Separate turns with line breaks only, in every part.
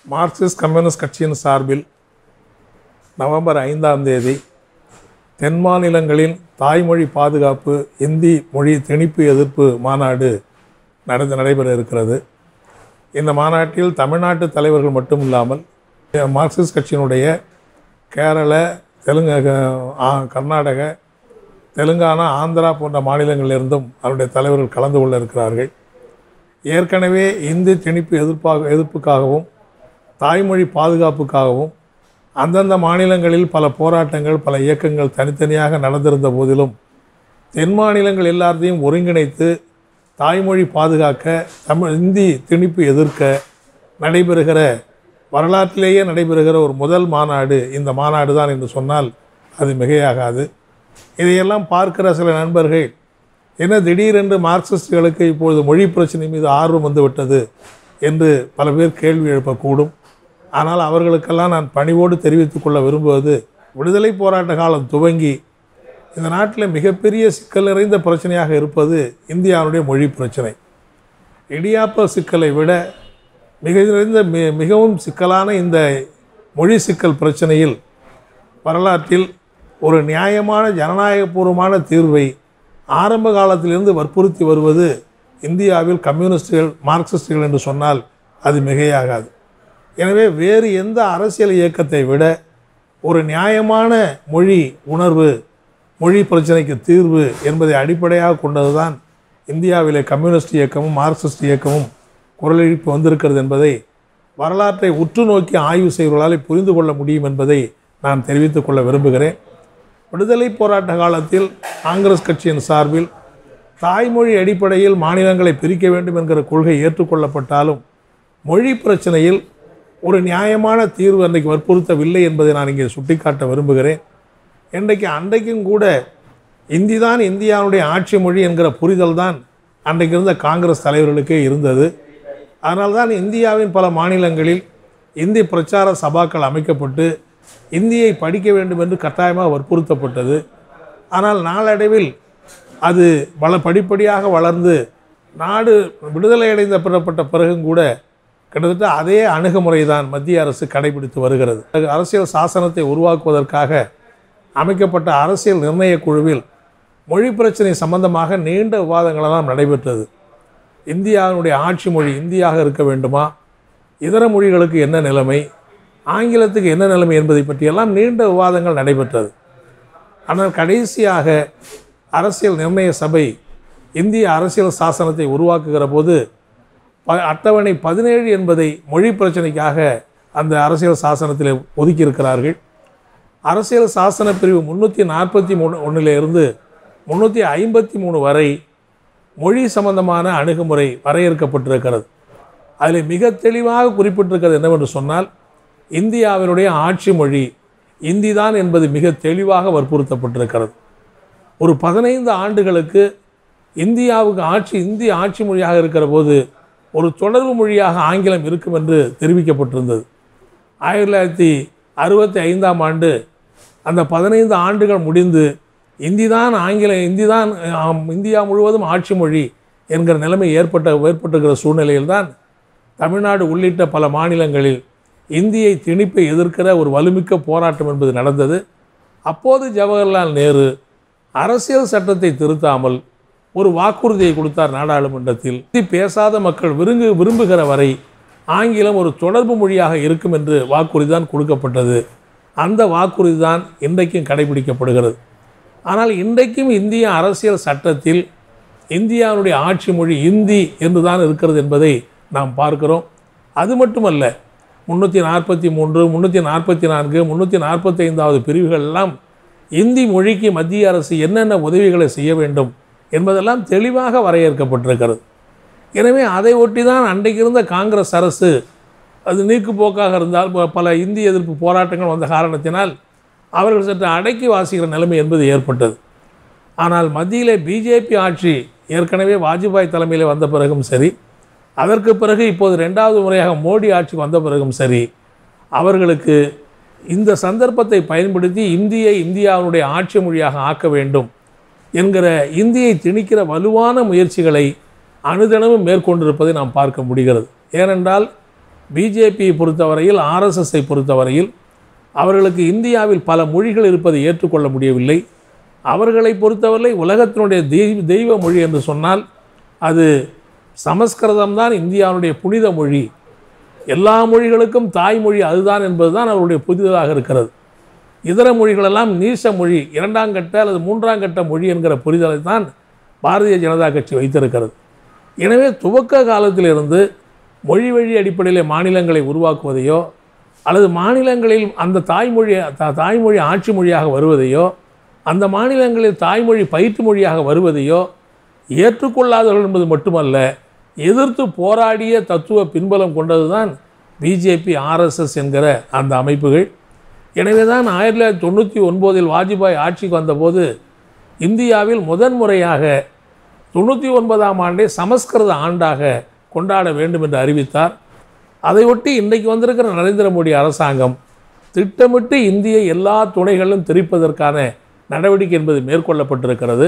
Marxist communist கட்சியின் சார்பில் November ஐந்தாம் தேதி தென் மாநிலங்களின் தாய்மொழி பாதுகாப்பு இந்தி மொழி திணிப்பு எதிர்ப்பு மாநாடு நடந்து நடைபெற இருக்கிறது இந்த மாநாட்டில் தமிழ்நாட்டு தலைவர்கள் மட்டும் இல்லாமல் மார்க்சிஸ்ட் கட்சியினுடைய கேரள தெலுங்கு ஆ, கர்நாடக தெலுங்கானா ஆந்திரா போன்ற மாநிலங்களிலிருந்தும் அவருடைய தலைவர்கள் கலந்து கொள்ள இருக்கிறார்கள் ஏற்கனவே இந்தி திணிப்பு எதிர்ப்பாக எதிர்ப்புக்காகவும் தாய்மொழி பாதுகாப்புக்காகவும் அந்தந்த மாநிலங்களில் பல போராட்டங்கள் பல இயக்கங்கள் தனித்தனியாக நடந்திருந்த போதிலும் தென் மாநிலங்கள் எல்லாத்தையும் ஒருங்கிணைத்து தாய்மொழி பாதுகாக்க தமிழ் இந்தி திணிப்பு எதிர்க்க நடைபெறுகிற வரலாற்றிலேயே நடைபெறுகிற ஒரு முதல் மாநாடு இந்த மாநாடு தான் என்று சொன்னால் அது மிகையாகாது இதையெல்லாம் பார்க்கிற சில நண்பர்கள் என்ன திடீரென்று மார்க்சிஸ்டுகளுக்கு இப்பொழுது மொழி பிரச்சனை மீது ஆர்வம் வந்துவிட்டது என்று பல பேர் கேள்வி எழுப்பக்கூடும் ஆனால் அவர்களுக்கெல்லாம் நான் பணிவோடு தெரிவித்துக் கொள்ள விரும்புவது விடுதலை போராட்ட காலம் துவங்கி இந்த நாட்டில் மிகப்பெரிய சிக்கல் நிறைந்த பிரச்சனையாக இருப்பது இந்தியாவுடைய மொழி பிரச்சனை இடியாப்ப சிக்கலை விட மிக நிறைந்த மி மிகவும் சிக்கலான இந்த மொழி சிக்கல் பிரச்சனையில் வரலாற்றில் ஒரு நியாயமான ஜனநாயகபூர்வமான தீர்வை ஆரம்ப காலத்திலிருந்து வற்புறுத்தி வருவது இந்தியாவில் கம்யூனிஸ்டுகள் மார்க்சிஸ்டுகள் என்று சொன்னால் அது மிகையாகாது எனவே வேறு எந்த அரசியல் இயக்கத்தை விட ஒரு நியாயமான மொழி உணர்வு மொழி பிரச்சனைக்கு தீர்வு என்பதை அடிப்படையாக கொண்டதுதான் இந்தியாவிலே கம்யூனிஸ்ட் இயக்கமும் மார்க்சிஸ்ட் இயக்கமும் குரலெழுப்பி வந்திருக்கிறது என்பதை வரலாற்றை உற்று நோக்கி ஆய்வு செய்வர்களால் புரிந்து கொள்ள முடியும் என்பதை நான் தெரிவித்துக் கொள்ள விரும்புகிறேன் விடுதலை போராட்ட காலத்தில் காங்கிரஸ் கட்சியின் சார்பில் தாய்மொழி அடிப்படையில் மாநிலங்களை பிரிக்க வேண்டும் என்கிற கொள்கை ஏற்றுக்கொள்ளப்பட்டாலும் மொழி பிரச்சனையில் ஒரு நியாயமான தீர்வு அன்றைக்கு வற்புறுத்தவில்லை என்பதை நான் இங்கே சுட்டிக்காட்ட விரும்புகிறேன் இன்றைக்கு அன்றைக்கும் கூட இந்தி தான் இந்தியாவுடைய ஆட்சி மொழி என்கிற புரிதல் தான் அன்றைக்கு இருந்த காங்கிரஸ் தலைவர்களுக்கே இருந்தது அதனால்தான் இந்தியாவின் பல மாநிலங்களில் இந்தி பிரச்சார சபாக்கள் அமைக்கப்பட்டு இந்தியை படிக்க வேண்டும் என்று கட்டாயமாக வற்புறுத்தப்பட்டது ஆனால் நாளடைவில் அது பல படிப்படியாக வளர்ந்து நாடு விடுதலை அடைந்த பெறப்பட்ட பிறகும் கூட கிட்டத்தட்ட அதே அணுகுமுறை தான் மத்திய அரசு கடைபிடித்து வருகிறது அரசியல் சாசனத்தை உருவாக்குவதற்காக அமைக்கப்பட்ட அரசியல் நிர்ணய குழுவில் மொழி பிரச்சனை சம்பந்தமாக நீண்ட விவாதங்களெல்லாம் நடைபெற்றது இந்தியாவினுடைய ஆட்சி மொழி இந்தியாக இருக்க வேண்டுமா இதர மொழிகளுக்கு என்ன நிலைமை ஆங்கிலத்துக்கு என்ன நிலைமை என்பதை பற்றியெல்லாம் நீண்ட விவாதங்கள் நடைபெற்றது ஆனால் கடைசியாக அரசியல் நிர்ணய சபை இந்திய அரசியல் சாசனத்தை உருவாக்குகிற போது ப அட்டவணை பதினேழு என்பதை மொழி பிரச்சனைக்காக அந்த அரசியல் சாசனத்தில் ஒதுக்கியிருக்கிறார்கள் அரசியல் சாசன பிரிவு முந்நூற்றி நாற்பத்தி மூணு ஒன்றிலிருந்து முந்நூற்றி ஐம்பத்தி மூணு வரை மொழி சம்பந்தமான அணுகுமுறை வரையறுக்கப்பட்டிருக்கிறது அதில் மிக தெளிவாக குறிப்பிட்டிருக்கிறது என்னவென்று சொன்னால் இந்தியாவினுடைய ஆட்சி மொழி இந்தி தான் என்பது மிக தெளிவாக வற்புறுத்தப்பட்டிருக்கிறது ஒரு பதினைந்து ஆண்டுகளுக்கு இந்தியாவுக்கு ஆட்சி இந்திய ஆட்சி மொழியாக இருக்கிற போது ஒரு தொடர்பு மொழியாக ஆங்கிலம் இருக்கும் என்று தெரிவிக்கப்பட்டிருந்தது ஆயிரத்தி தொள்ளாயிரத்தி அறுபத்தி ஐந்தாம் ஆண்டு அந்த பதினைந்து ஆண்டுகள் முடிந்து இந்தி தான் ஆங்கில இந்தி தான் ஆம், இந்தியா முழுவதும் ஆட்சி மொழி என்கிற நிலைமை ஏற்பட்ட ஏற்பட்டிருக்கிற சூழ்நிலையில்தான் தமிழ்நாடு உள்ளிட்ட பல மாநிலங்களில் இந்தியை திணிப்பை எதிர்க்கிற ஒரு வலுமிக்க போராட்டம் என்பது நடந்தது அப்போது ஜவஹர்லால் நேரு அரசியல் சட்டத்தை திருத்தாமல் ஒரு வாக்குறுதியை கொடுத்தார் நாடாளுமன்றத்தில் இந்தி பேசாத மக்கள் விரும்பு விரும்புகிற வரை ஆங்கிலம் ஒரு தொடர்பு மொழியாக இருக்கும் என்று வாக்குறுதி தான் கொடுக்கப்பட்டது அந்த வாக்குறுதி தான் இன்றைக்கும் கடைபிடிக்கப்படுகிறது ஆனால் இன்றைக்கும் இந்திய அரசியல் சட்டத்தில் இந்தியாவுடைய ஆட்சி மொழி இந்தி என்று தான் இருக்கிறது என்பதை நாம் பார்க்கிறோம் அது மட்டுமல்ல முந்நூற்றி நாற்பத்தி மூன்று முந்நூற்றி நாற்பத்தி நான்கு முந்நூற்றி நாற்பத்தைந்தாவது பிரிவுகள் எல்லாம் இந்தி மொழிக்கு மத்திய அரசு என்னென்ன உதவிகளை செய்ய வேண்டும் என்பதெல்லாம் தெளிவாக வரையறுக்கப்பட்டிருக்கிறது எனவே அதை ஒட்டி தான் அன்றைக்கு இருந்த காங்கிரஸ் அரசு அது நீக்குப்போக்காக இருந்தால் ப- பல இந்தி எதிர்ப்பு போராட்டங்கள் வந்த காரணத்தினால் அவர்கள் சற்று அடக்கி வாசிக்கிற நிலைமை என்பது ஏற்பட்டது ஆனால் மத்தியிலே பிஜேபி ஆட்சி ஏற்கனவே வாஜ்பாய் தலைமையில் வந்த பிறகும் சரி அதற்கு பிறகு இப்போது ரெண்டாவது முறையாக மோடி ஆட்சி வந்த பிறகும் சரி அவர்களுக்கு இந்த சந்தர்ப்பத்தை பயன்படுத்தி இந்தியை இந்தியாவுடைய ஆட்சி மொழியாக ஆக்க வேண்டும் என்கிற இந்தியை திணிக்கிற வலுவான முயற்சிகளை அனுதினமும் மேற்கொண்டிருப்பதை நாம் பார்க்க முடிகிறது ஏனென்றால் பிஜேபியை பொறுத்தவரையில் ஆர்எஸ்எஸ்ஸை பொறுத்தவரையில் அவர்களுக்கு இந்தியாவில் பல மொழிகள் இருப்பதை ஏற்றுக்கொள்ள முடியவில்லை அவர்களை பொறுத்தவரை உலகத்தினுடைய தெய்வ தெய்வ மொழி என்று சொன்னால் அது சமஸ்கிருதம் தான் இந்தியாவுடைய புனித மொழி எல்லா மொழிகளுக்கும் தாய்மொழி அதுதான் என்பதுதான் அவருடைய புதிதாக இருக்கிறது இதர மொழிகளெல்லாம் நீச மொழி இரண்டாம் கட்ட அல்லது மூன்றாம் கட்ட மொழி என்கிற புரிதலை தான் பாரதிய ஜனதா கட்சி வைத்திருக்கிறது எனவே துவக்க காலத்திலிருந்து மொழி வழி அடிப்படையில் மாநிலங்களை உருவாக்குவதையோ அல்லது மாநிலங்களில் அந்த தாய்மொழி த- தாய்மொழி ஆட்சி மொழியாக வருவதையோ அந்த மாநிலங்களில் தாய்மொழி பயிற்று மொழியாக வருவதையோ ஏற்றுக்கொள்ளாதவர்கள் என்பது மட்டுமல்ல எதிர்த்து போராடிய தத்துவ பின்பலம் கொண்டதுதான் பிஜேபி ஆர்எஸ்எஸ் என்கிற அந்த அமைப்புகள் எனவே தான் ஆயிரத்தி தொள்ளாயிரத்தி தொண்ணூற்றி ஒன்பதில் வாஜ்பாய் ஆட்சிக்கு வந்தபோது இந்தியாவில் முதன்முறையாக தொண்ணூற்றி ஒன்பதாம் ஆண்டை சமஸ்கிருத ஆண்டாக கொண்டாட வேண்டும் என்று அறிவித்தார் அதையொட்டி இன்றைக்கு வந்திருக்கிற நரேந்திர மோடி அரசாங்கம் திட்டமிட்டு இந்திய எல்லா துணைகளிலும் திரிப்பதற்கான நடவடிக்கை என்பது மேற்கொள்ளப்பட்டிருக்கிறது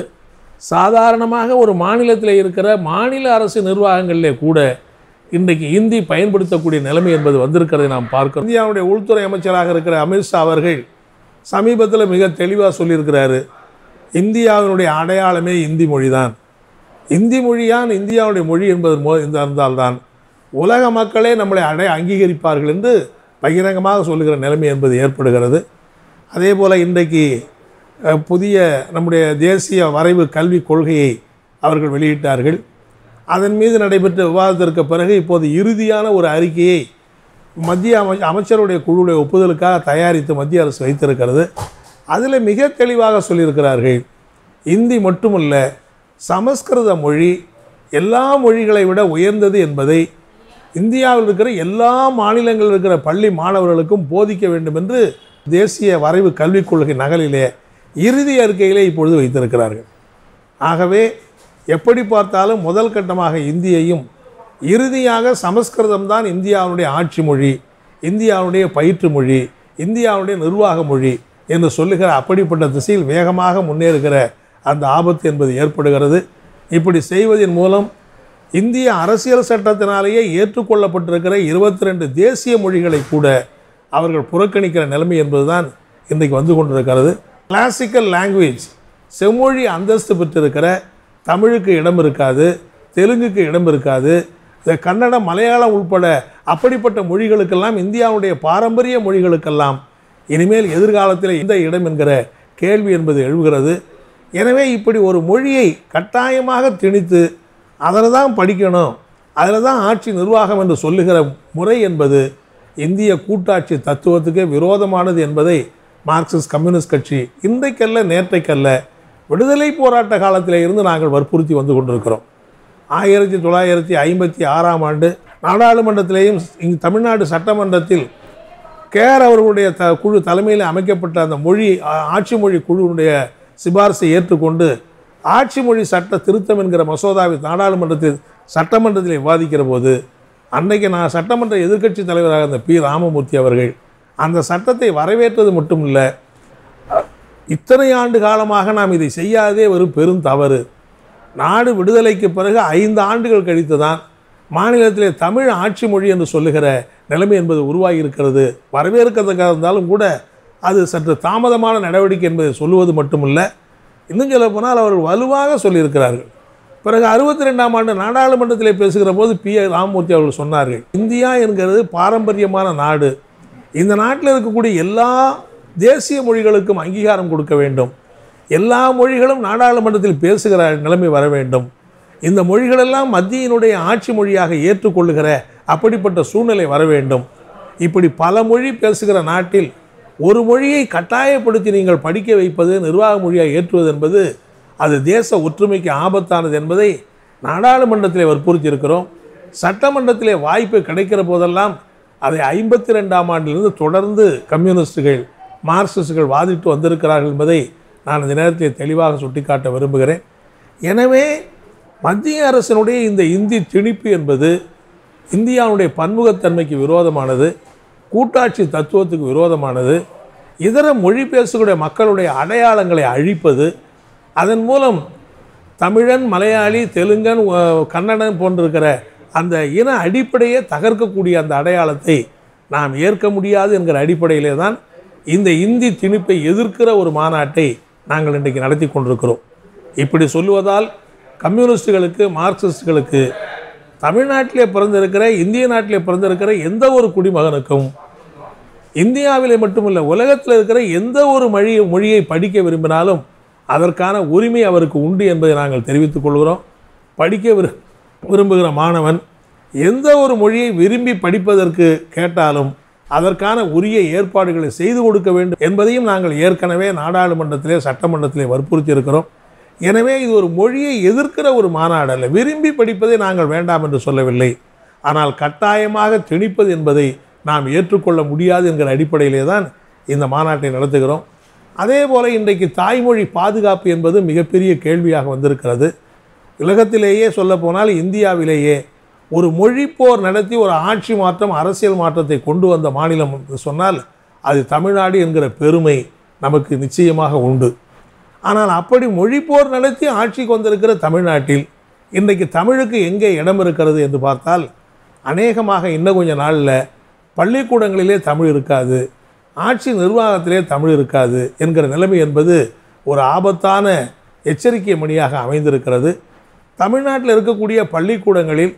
சாதாரணமாக ஒரு மாநிலத்தில் இருக்கிற மாநில அரசு நிர்வாகங்களிலே கூட இன்றைக்கு இந்தி பயன்படுத்தக்கூடிய நிலைமை என்பது வந்திருக்கிறதை நாம் பார்க்கிறோம் இந்தியாவுடைய உள்துறை அமைச்சராக இருக்கிற அமித்ஷா அவர்கள் சமீபத்தில் மிக தெளிவாக சொல்லியிருக்கிறாரு இந்தியாவினுடைய அடையாளமே இந்தி மொழிதான் இந்தி மொழியான் இந்தியாவுடைய மொழி என்பது மோ இந்த இருந்தால்தான் உலக மக்களே நம்மளை அடை அங்கீகரிப்பார்கள் என்று பகிரங்கமாக சொல்லுகிற நிலைமை என்பது ஏற்படுகிறது அதே போல் இன்றைக்கு அஹ், புதிய நம்முடைய தேசிய வரைவு கல்விக் கொள்கையை அவர்கள் வெளியிட்டார்கள் அதன் மீது நடைபெற்ற விவாதத்திற்கு பிறகு இப்போது இறுதியான ஒரு அறிக்கையை மத்திய அமை அமைச்சருடைய குழுவுடைய ஒப்புதலுக்காக தயாரித்து மத்திய அரசு வைத்திருக்கிறது அதில் மிக தெளிவாக சொல்லியிருக்கிறார்கள் இந்தி மட்டுமல்ல சமஸ்கிருத மொழி எல்லா மொழிகளை விட உயர்ந்தது என்பதை இந்தியாவில் இருக்கிற எல்லா மாநிலங்களில் இருக்கிற பள்ளி மாணவர்களுக்கும் போதிக்க வேண்டும் என்று தேசிய வரைவு கல்விக் கொள்கை நகலிலே இறுதி அறிக்கையிலே இப்பொழுது வைத்திருக்கிறார்கள் ஆகவே எப்படி பார்த்தாலும் முதல் கட்டமாக இந்தியையும் இறுதியாக சமஸ்கிருதம் தான் இந்தியாவுடைய ஆட்சி மொழி இந்தியாவுடைய பயிற்று மொழி இந்தியாவுடைய நிர்வாக மொழி என்று சொல்லுகிற அப்படிப்பட்ட திசையில் வேகமாக முன்னேறுகிற அந்த ஆபத்து என்பது ஏற்படுகிறது இப்படி செய்வதன் மூலம் இந்திய அரசியல் சட்டத்தினாலேயே ஏற்றுக்கொள்ளப்பட்டிருக்கிற இருபத்தி ரெண்டு தேசிய மொழிகளை கூட அவர்கள் புறக்கணிக்கிற நிலைமை என்பதுதான் இன்றைக்கு வந்து கொண்டிருக்கிறது கிளாசிக்கல் லாங்குவேஜ் செம்மொழி அந்தஸ்து பெற்றிருக்கிற தமிழுக்கு இடம் இருக்காது தெலுங்குக்கு இடம் இருக்காது இந்த கன்னடம் மலையாளம் உட்பட அப்படிப்பட்ட மொழிகளுக்கெல்லாம் இந்தியாவுடைய பாரம்பரிய மொழிகளுக்கெல்லாம் இனிமேல் எதிர்காலத்தில் இந்த இடம் என்கிற கேள்வி என்பது எழுகிறது எனவே இப்படி ஒரு மொழியை கட்டாயமாக திணித்து அதில் தான் படிக்கணும் அதில் தான் ஆட்சி நிர்வாகம் என்று சொல்லுகிற முறை என்பது இந்திய கூட்டாட்சி தத்துவத்துக்கே விரோதமானது என்பதை மார்க்சிஸ்ட் கம்யூனிஸ்ட் கட்சி இன்றைக்கல்ல நேற்றைக்கல்ல விடுதலை போராட்ட காலத்தில் இருந்து நாங்கள் வற்புறுத்தி வந்து கொண்டிருக்கிறோம் ஆயிரத்தி தொள்ளாயிரத்தி ஐம்பத்தி ஆறாம் ஆண்டு நாடாளுமன்றத்திலேயும் இங்கு தமிழ்நாடு சட்டமன்றத்தில் கேர் அவர்களுடைய த குழு தலைமையில் அமைக்கப்பட்ட அந்த மொழி ஆ- ஆட்சி மொழி குழுவினுடைய சிபாரிசை ஏற்றுக்கொண்டு ஆட்சி மொழி சட்ட திருத்தம் என்கிற மசோதாவை நாடாளுமன்றத்தில் சட்டமன்றத்தில் விவாதிக்கிற போது அன்னைக்கு நான் சட்டமன்ற எதிர்க்கட்சி தலைவராக இருந்த பி ராமமூர்த்தி அவர்கள் அந்த சட்டத்தை வரவேற்றது மட்டும் இல்லை இத்தனை ஆண்டு காலமாக நாம் இதை செய்யாதே ஒரு பெரும் தவறு நாடு விடுதலைக்கு பிறகு ஐந்து ஆண்டுகள் கழித்து தான் மாநிலத்திலே தமிழ் ஆட்சி மொழி என்று சொல்லுகிற நிலைமை என்பது உருவாகி இருக்கிறது வரவேற்கிறதுக்காக இருந்தாலும் கூட அது சற்று தாமதமான நடவடிக்கை என்பதை சொல்லுவது மட்டுமல்ல இன்னும் சொல்ல போனால் அவர்கள் வலுவாக சொல்லியிருக்கிறார்கள் பிறகு அறுபத்தி ரெண்டாம் ஆண்டு நாடாளுமன்றத்திலே பேசுகிற போது பி ஏ ராமமூர்த்தி அவர்கள் சொன்னார்கள் இந்தியா என்கிறது பாரம்பரியமான நாடு இந்த நாட்டில் இருக்கக்கூடிய எல்லா தேசிய மொழிகளுக்கும் அங்கீகாரம் கொடுக்க வேண்டும் எல்லா மொழிகளும் நாடாளுமன்றத்தில் பேசுகிற நிலைமை வர வேண்டும் இந்த மொழிகளெல்லாம் மத்தியினுடைய ஆட்சி மொழியாக ஏற்றுக்கொள்ளுகிற அப்படிப்பட்ட சூழ்நிலை வர வேண்டும் இப்படி பல மொழி பேசுகிற நாட்டில் ஒரு மொழியை கட்டாயப்படுத்தி நீங்கள் படிக்க வைப்பது நிர்வாக மொழியாக ஏற்றுவது என்பது அது தேச ஒற்றுமைக்கு ஆபத்தானது என்பதை நாடாளுமன்றத்திலே வற்புறுத்தி இருக்கிறோம் சட்டமன்றத்திலே வாய்ப்பு கிடைக்கிற போதெல்லாம் அதை ஐம்பத்தி ரெண்டாம் ஆண்டிலிருந்து தொடர்ந்து கம்யூனிஸ்டுகள் மார்க்சிஸ்டுகள் வாதிட்டு வந்திருக்கிறார்கள் என்பதை நான் இந்த நேரத்தில் தெளிவாக சுட்டிக்காட்ட விரும்புகிறேன் எனவே மத்திய அரசினுடைய இந்த இந்தி திணிப்பு என்பது இந்தியாவுடைய பன்முகத்தன்மைக்கு விரோதமானது கூட்டாட்சி தத்துவத்துக்கு விரோதமானது இதர மொழி பேசக்கூடிய மக்களுடைய அடையாளங்களை அழிப்பது அதன் மூலம் தமிழன் மலையாளி தெலுங்கன் அஹ், கன்னடன் போன்றிருக்கிற அந்த இன அடிப்படையே தகர்க்கக்கூடிய அந்த அடையாளத்தை நாம் ஏற்க முடியாது என்கிற அடிப்படையிலே தான் இந்த இந்தி திணிப்பை எதிர்க்கிற ஒரு மாநாட்டை நாங்கள் இன்றைக்கு நடத்தி கொண்டிருக்கிறோம் இப்படி சொல்லுவதால் கம்யூனிஸ்டுகளுக்கு மார்க்சிஸ்டுகளுக்கு தமிழ்நாட்டிலே பிறந்திருக்கிற இந்திய நாட்டிலே பிறந்திருக்கிற எந்த ஒரு குடிமகனுக்கும் இந்தியாவிலே மட்டுமல்ல உலகத்தில் இருக்கிற எந்த ஒரு மொழி மொழியை படிக்க விரும்பினாலும் அதற்கான உரிமை அவருக்கு உண்டு என்பதை நாங்கள் தெரிவித்துக் கொள்கிறோம் படிக்க விரு விரும்புகிற மாணவன் எந்த ஒரு மொழியை விரும்பி படிப்பதற்கு கேட்டாலும் அதற்கான உரிய ஏற்பாடுகளை செய்து கொடுக்க வேண்டும் என்பதையும் நாங்கள் ஏற்கனவே நாடாளுமன்றத்திலே சட்டமன்றத்திலே வற்புறுத்தி இருக்கிறோம் எனவே இது ஒரு மொழியை எதிர்க்கிற ஒரு மாநாடு அல்ல விரும்பி படிப்பதை நாங்கள் வேண்டாம் என்று சொல்லவில்லை ஆனால் கட்டாயமாக திணிப்பது என்பதை நாம் ஏற்றுக்கொள்ள முடியாது என்கிற அடிப்படையிலே தான் இந்த மாநாட்டை நடத்துகிறோம் அதே போல் இன்றைக்கு தாய்மொழி பாதுகாப்பு என்பது மிகப்பெரிய கேள்வியாக வந்திருக்கிறது உலகத்திலேயே சொல்லப்போனால் இந்தியாவிலேயே ஒரு மொழிப்போர் நடத்தி ஒரு ஆட்சி மாற்றம் அரசியல் மாற்றத்தை கொண்டு வந்த மாநிலம் என்று சொன்னால் அது தமிழ்நாடு என்கிற பெருமை நமக்கு நிச்சயமாக உண்டு ஆனால் அப்படி மொழிப்போர் நடத்தி ஆட்சிக்கு வந்திருக்கிற தமிழ்நாட்டில் இன்றைக்கு தமிழுக்கு எங்கே இடம் இருக்கிறது என்று பார்த்தால் அநேகமாக இன்னும் கொஞ்ச நாளில் பள்ளிக்கூடங்களிலே தமிழ் இருக்காது ஆட்சி நிர்வாகத்திலே தமிழ் இருக்காது என்கிற நிலைமை என்பது ஒரு ஆபத்தான எச்சரிக்கை மணியாக அமைந்திருக்கிறது தமிழ்நாட்டில் இருக்கக்கூடிய பள்ளிக்கூடங்களில்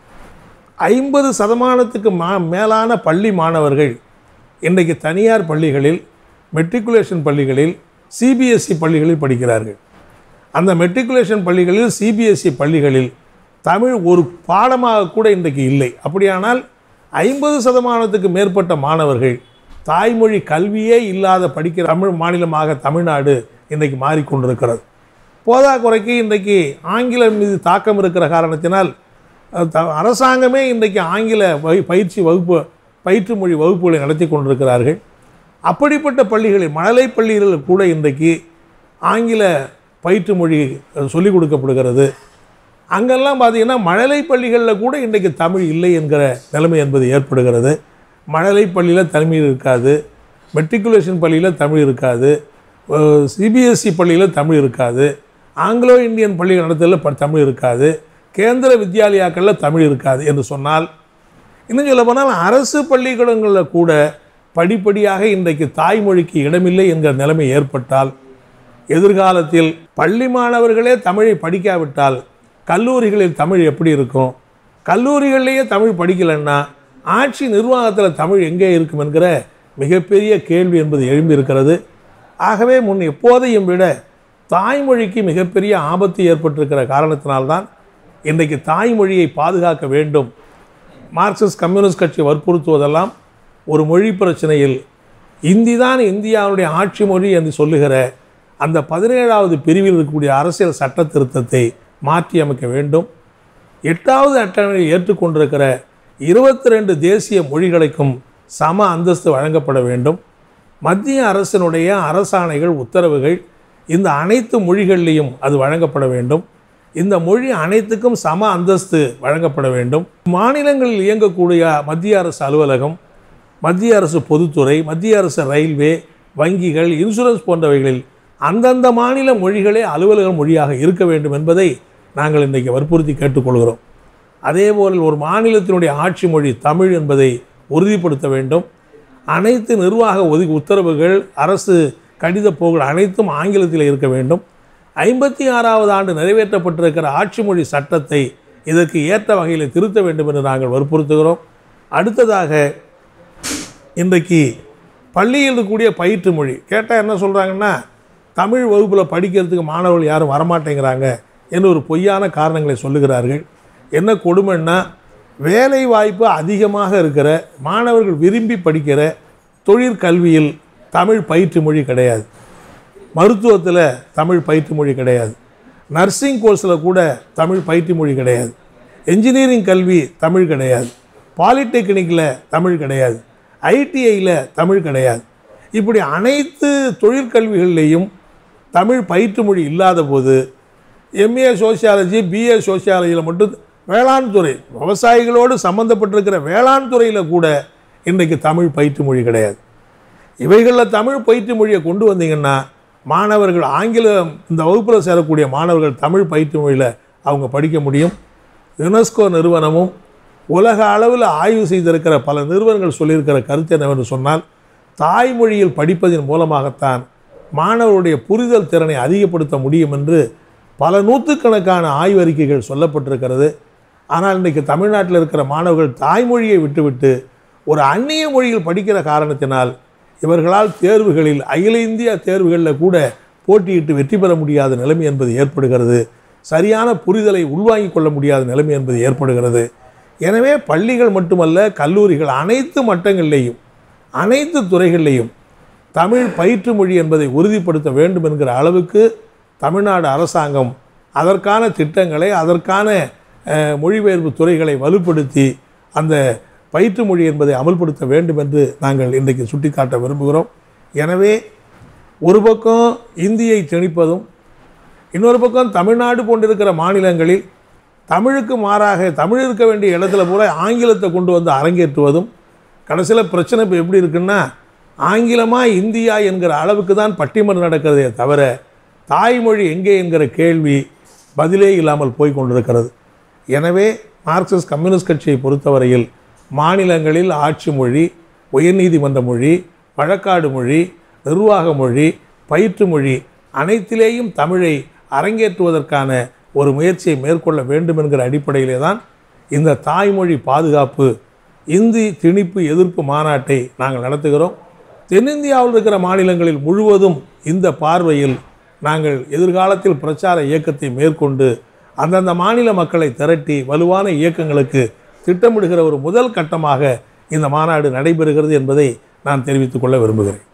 ஐம்பது சதமானத்துக்கு மா மேலான பள்ளி மாணவர்கள் இன்றைக்கு தனியார் பள்ளிகளில் மெட்ரிகுலேஷன் பள்ளிகளில் சிபிஎஸ்சி பள்ளிகளில் படிக்கிறார்கள் அந்த மெட்ரிகுலேஷன் பள்ளிகளில் சிபிஎஸ்சி பள்ளிகளில் தமிழ் ஒரு பாடமாக கூட இன்றைக்கு இல்லை அப்படியானால் ஐம்பது சதமானத்துக்கு மேற்பட்ட மாணவர்கள் தாய்மொழி கல்வியே இல்லாத படிக்கிற தமிழ் மாநிலமாக தமிழ்நாடு இன்றைக்கு மாறிக்கொண்டிருக்கிறது போதாக்குறைக்கு இன்றைக்கு ஆங்கிலம் மீது தாக்கம் இருக்கிற காரணத்தினால் அஹ், த- அரசாங்கமே இன்றைக்கு ஆங்கில வகை பயிற்சி வகுப்பு பயிற்று மொழி வகுப்புகளை நடத்தி கொண்டிருக்கிறார்கள் அப்படிப்பட்ட பள்ளிகளில் மழலை பள்ளிகளில் கூட இன்றைக்கு ஆங்கில பயிற்று மொழி அஹ், சொல்லிக் கொடுக்கப்படுகிறது அங்கெல்லாம் பார்த்தீங்கன்னா மழலை பள்ளிகளில் கூட இன்றைக்கு தமிழ் இல்லை என்கிற நிலைமை என்பது ஏற்படுகிறது மழலை பள்ளியில் தமிழ் இருக்காது மெட்ரிகுலேஷன் பள்ளியில் தமிழ் இருக்காது சிபிஎஸ்சி பள்ளியில் தமிழ் இருக்காது ஆங்கிலோ இந்தியன் பள்ளி நடத்தலில் ப- தமிழ் இருக்காது கேந்திர வித்யாலயாக்களில் தமிழ் இருக்காது என்று சொன்னால் இன்னும் சொல்ல போனால் அரசு பள்ளிக்கூடங்களில் கூட படிப்படியாக இன்றைக்கு தாய்மொழிக்கு இடமில்லை என்கிற நிலைமை ஏற்பட்டால் எதிர்காலத்தில் பள்ளி மாணவர்களே தமிழை படிக்காவிட்டால் கல்லூரிகளில் தமிழ் எப்படி இருக்கும் கல்லூரிகள்லேயே தமிழ் படிக்கலைன்னா ஆட்சி நிர்வாகத்தில் தமிழ் எங்கே இருக்கும் என்கிற மிகப்பெரிய கேள்வி என்பது எழும்பியிருக்கிறது ஆகவே முன் எப்போதையும் விட தாய்மொழிக்கு மிகப்பெரிய ஆபத்து ஏற்பட்டிருக்கிற காரணத்தினால்தான் இன்றைக்கு தாய்மொழியை பாதுகாக்க வேண்டும் மார்க்சிஸ்ட் கம்யூனிஸ்ட் கட்சி வற்புறுத்துவதெல்லாம் ஒரு மொழி பிரச்சனையில் இந்தி தான் இந்தியாவுடைய ஆட்சி மொழி என்று சொல்லுகிற அந்த பதினேழாவது பிரிவில் இருக்கக்கூடிய அரசியல் சட்ட திருத்தத்தை மாற்றி அமைக்க வேண்டும் எட்டாவது அட்டவணையில் ஏற்றுக்கொண்டிருக்கிற இருபத்தி ரெண்டு தேசிய மொழிகளுக்கும் சம அந்தஸ்து வழங்கப்பட வேண்டும் மத்திய அரசினுடைய அரசாணைகள் உத்தரவுகள் இந்த அனைத்து மொழிகளிலையும் அது வழங்கப்பட வேண்டும் இந்த மொழி அனைத்துக்கும் சம அந்தஸ்து வழங்கப்பட வேண்டும் மாநிலங்களில் இயங்கக்கூடிய மத்திய அரசு அலுவலகம் மத்திய அரசு பொதுத்துறை மத்திய அரசு ரயில்வே வங்கிகள் இன்சூரன்ஸ் போன்றவைகளில் அந்தந்த மாநில மொழிகளே அலுவலக மொழியாக இருக்க வேண்டும் என்பதை நாங்கள் இன்றைக்கு வற்புறுத்தி கேட்டுக்கொள்கிறோம் அதேபோல் ஒரு மாநிலத்தினுடைய ஆட்சி மொழி தமிழ் என்பதை உறுதிப்படுத்த வேண்டும் அனைத்து நிர்வாக ஒதுக்கி உத்தரவுகள் அரசு கடித போகள் அனைத்தும் ஆங்கிலத்தில் இருக்க வேண்டும் ஐம்பத்தி ஆறாவது ஆண்டு நிறைவேற்றப்பட்டிருக்கிற ஆட்சி மொழி சட்டத்தை இதற்கு ஏற்ற வகையில் திருத்த வேண்டும் என்று நாங்கள் வற்புறுத்துகிறோம் அடுத்ததாக இன்றைக்கு பள்ளியில் இருக்கக்கூடிய பயிற்று மொழி கேட்டால் என்ன சொல்கிறாங்கன்னா தமிழ் வகுப்பில் படிக்கிறதுக்கு மாணவர்கள் யாரும் வரமாட்டேங்கிறாங்க என்று ஒரு பொய்யான காரணங்களை சொல்லுகிறார்கள் என்ன கொடுமைன்னா வேலை வாய்ப்பு அதிகமாக இருக்கிற மாணவர்கள் விரும்பி படிக்கிற தொழிற்கல்வியில் தமிழ் பயிற்று மொழி கிடையாது மருத்துவத்தில் தமிழ் பயிற்று மொழி கிடையாது நர்சிங் கோர்ஸில் கூட தமிழ் பயிற்று மொழி கிடையாது என்ஜினியரிங் கல்வி தமிழ் கிடையாது பாலிடெக்னிக்கில் தமிழ் கிடையாது ஐடிஐயில் தமிழ் கிடையாது இப்படி அனைத்து தொழிற்கல்விகளிலேயும் தமிழ் பயிற்று மொழி இல்லாத போது எம்ஏ சோசியாலஜி பிஏ சோசியாலஜியில் மட்டும் வேளாண் துறை விவசாயிகளோடு சம்மந்தப்பட்டிருக்கிற வேளாண் துறையில் கூட இன்றைக்கு தமிழ் பயிற்று மொழி கிடையாது இவைகளில் தமிழ் பயிற்று மொழியை கொண்டு வந்தீங்கன்னா மாணவர்கள் ஆங்கிலம் இந்த வகுப்பில் சேரக்கூடிய மாணவர்கள் தமிழ் பயிற்று மொழியில் அவங்க படிக்க முடியும் யுனெஸ்கோ நிறுவனமும் உலக அளவில் ஆய்வு செய்திருக்கிற பல நிறுவனங்கள் சொல்லியிருக்கிற கருத்து என்னவென்று சொன்னால் தாய்மொழியில் படிப்பதன் மூலமாகத்தான் மாணவருடைய புரிதல் திறனை அதிகப்படுத்த முடியும் என்று பல நூற்றுக்கணக்கான ஆய்வறிக்கைகள் சொல்லப்பட்டிருக்கிறது ஆனால் இன்றைக்கு தமிழ்நாட்டில் இருக்கிற மாணவர்கள் தாய்மொழியை விட்டுவிட்டு ஒரு அந்நிய மொழியில் படிக்கிற காரணத்தினால் இவர்களால் தேர்வுகளில் அகில இந்திய தேர்வுகளில் கூட போட்டியிட்டு வெற்றி பெற முடியாத நிலைமை என்பது ஏற்படுகிறது சரியான புரிதலை உள்வாங்கிக் கொள்ள முடியாத நிலைமை என்பது ஏற்படுகிறது எனவே பள்ளிகள் மட்டுமல்ல கல்லூரிகள் அனைத்து மட்டங்களிலேயும் அனைத்து துறைகளிலேயும் தமிழ் பயிற்று மொழி என்பதை உறுதிப்படுத்த வேண்டும் என்கிற அளவுக்கு தமிழ்நாடு அரசாங்கம் அதற்கான திட்டங்களை அதற்கான அஹ், மொழிபெயர்ப்பு துறைகளை வலுப்படுத்தி அந்த பயிற்று மொழி என்பதை அமல்படுத்த வேண்டும் என்று நாங்கள் இன்றைக்கு சுட்டிக்காட்ட விரும்புகிறோம் எனவே ஒரு பக்கம் இந்தியை திணிப்பதும் இன்னொரு பக்கம் தமிழ்நாடு போன்றிருக்கிற மாநிலங்களில் தமிழுக்கு மாறாக தமிழ் இருக்க வேண்டிய இடத்துல பூரா ஆங்கிலத்தை கொண்டு வந்து அரங்கேற்றுவதும் கடைசியில் பிரச்சனை இப்போ எப்படி இருக்குன்னா ஆங்கிலமா இந்தியா என்கிற அளவுக்கு தான் பட்டிமன்றம் நடக்கிறதே தவிர தாய்மொழி எங்கே என்கிற கேள்வி பதிலே இல்லாமல் போய் கொண்டிருக்கிறது எனவே மார்க்சிஸ்ட் கம்யூனிஸ்ட் கட்சியை பொறுத்தவரையில் மாநிலங்களில் ஆட்சி மொழி உயர்நீதிமன்ற மொழி வழக்காடு மொழி நிர்வாக மொழி பயிற்று மொழி அனைத்திலேயும் தமிழை அரங்கேற்றுவதற்கான ஒரு முயற்சியை மேற்கொள்ள வேண்டும் என்கிற அடிப்படையிலே தான் இந்த தாய்மொழி பாதுகாப்பு இந்தி திணிப்பு எதிர்ப்பு மாநாட்டை நாங்கள் நடத்துகிறோம் தென்னிந்தியாவில் இருக்கிற மாநிலங்களில் முழுவதும் இந்த பார்வையில் நாங்கள் எதிர்காலத்தில் பிரச்சார இயக்கத்தை மேற்கொண்டு அந்தந்த மாநில மக்களை திரட்டி வலுவான இயக்கங்களுக்கு திட்டமிடுகிற ஒரு முதல் கட்டமாக இந்த மாநாடு நடைபெறுகிறது என்பதை நான் தெரிவித்துக் கொள்ள விரும்புகிறேன்